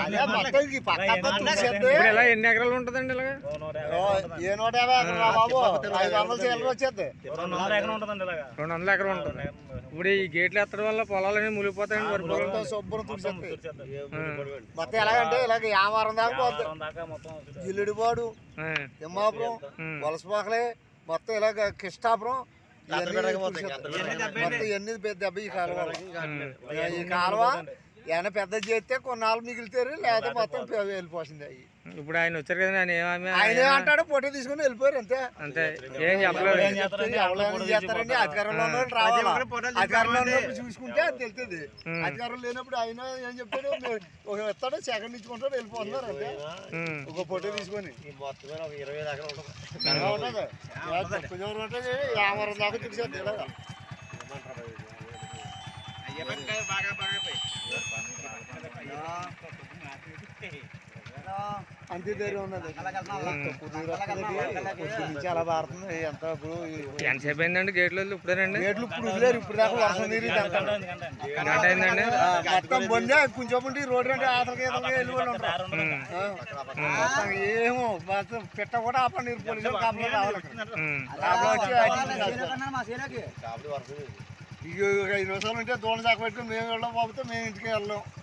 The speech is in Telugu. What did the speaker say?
అదే మొత్తం ఈ పక్క అంతా చూసేస్తే ఇప్పుడు ఇలా ఎన్ని ఎకరాలు ఉంటుందండి ఇలాగ ఓ, ఏ నూట యాభై ఎకరాలు రా బాబు ఐదు వందల చీలలు వచ్చేది రెండు వందల ఎకరం ఉంటుందండి ఇలాగా రెండు వందల ఎకరం ఉంటుంది ఇప్పుడు ఈ గేట్లు ఎత్తడం వల్ల పొలాలన్నీ మునిగిపోతాయండి వరి పొలాలు మొత్తం శుభ్రం తుడిచేస్తాయి తుడిచేద్దాం. మొత్తం ఎలాగంటే ఇలాగ యామారం దాకా పోద్ది వారం దాకా మొత్తం తుడిచేద్దాం. జిల్లుడిపాడు ఆ, తిమ్మాపురం ఉమ్. వలసపాకలే మొత్తం ఇలాగ కిష్టాపురం ఇవన్నీ తుడిచేస్తాయి. మొత్తం ఎన్ని పెద్ద దెబ్బ ఈ కాలువ ఈ కాలువ ఏమైనా పెద్ద చేస్తే కొన్నాళ్ళు మిగిలితారు లేకపోతే మొత్తం పె- వెళ్ళిపోతుంది అవి ఇప్పుడు ఆయన వచ్చారు కదా ఆయన ఏమీ ఆయన ఏమంటాడు ఫోటో తీసుకుని వెళ్ళిపోయారు అంతే అంతే ఏం చెప్పలేదు ఏం చెప్తారు? ఎవరు ఏం చేస్తారండి అధికారంలో ఉన్నవాళ్ళు రావాలా అధికారంలో ఉన్నప్పుడు చూసుకుంటే అది తెలుస్తుంది అధికారం లేనప్పుడు ఆయన ఏం చెప్తాడు మీరు ఒక ఇస్తాడు సెకండ్ ఇచ్చుకుంటాడు వెళ్ళిపోతున్నారు అంతే ఉమ్. ఒక ఫోటో తీసుకొని మొత్తం ఒక ఇరవై దాకా ఉంటుంది ఎలా ఉంటుంది కొంచెం ఉంటుంది యాభై దాకా చూసేది ఇలాగా అంతే ధైర్యం ఉన్నది తక్కువ దూరం వస్తుంది. పొద్దు నుంచి అలా పారుతుంది ఎంత ఇప్పుడు ఈ- ఎంతసేపు అయిందండి గేట్లు వదిలి ఇప్పుడేనండి రేట్లు ఇప్పుడు వదిలేరు ఇప్పుడు దాకా వర్షం నీరు ఇదంతా. గంట అయిందండి ఆ, మొత్తం పొందే కొంచెం ఉండి రోడ్డు అంటే ఆతలకి ఈతలకి వెళ్ళి వాళ్ళు ఉంటారు ఆ, మొత్తం ఏమో మొత్తం పెట్ట కూడా ఆపండి నీరు పోలీసులు కాపలా రావాలి ఇక్కడ. ఉమ్. కాపలా వచ్చి అడిగి కాబట్టి వర్షం ఇక ఇక ఐదు నిమిషాలు ఉంటే దూడ దాకా పెట్టుకుని మేము వెళ్ళాం బాబుతో మేము ఇంటికి వెళ్ళాం